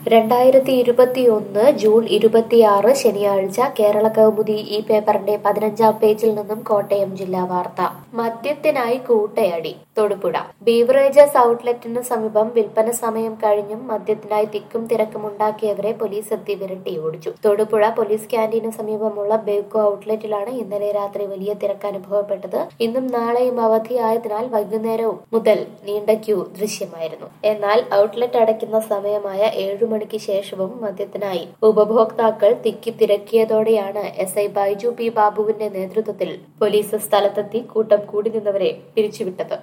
രണ്ടായിരത്തി ഇരുപത്തിയൊന്ന് ജൂൺ ഇരുപത്തിയാറ് ശനിയാഴ്ച കേരള കൗമുദി ഈ പേപ്പറിന്റെ പതിനഞ്ചാം പേജിൽ നിന്നും കോട്ടയം ജില്ലാ വാർത്ത മദ്യത്തിനായി കൂട്ടയടി തൊടുപുഴ ബീവറേജസ് ഔട്ട്ലെറ്റിന് സമീപം വിൽപ്പന സമയം കഴിഞ്ഞും മദ്യത്തിനായി തിക്കും തിരക്കും ഉണ്ടാക്കിയവരെ പോലീസ് എത്തി വിരട്ടി ഓടിച്ചു തൊടുപുഴ പോലീസ് ക്യാന്റീന് സമീപമുള്ള ബേക്കോ ഔട്ട്ലെറ്റിലാണ് ഇന്നലെ രാത്രി വലിയ തിരക്ക് അനുഭവപ്പെട്ടത് ഇന്നും നാളെയും അവധിയായതിനാൽ വൈകുന്നേരവും മുതൽ നീണ്ട ക്യൂ ദൃശ്യമായിരുന്നു എന്നാൽ ഔട്ട്ലെറ്റ് അടയ്ക്കുന്ന സമയമായ ഏഴു മണിക്ക് ശേഷവും മദ്യത്തിനായി ഉപഭോക്താക്കൾ തിക്കി തിരക്കിയതോടെയാണ് എസ് ഐ ബൈജു പി ബാബുവിന്റെ നേതൃത്വത്തിൽ പോലീസ് സ്ഥലത്തെത്തി കൂട്ടം കൂടി നിന്നവരെ പിരിച്ചുവിട്ടത്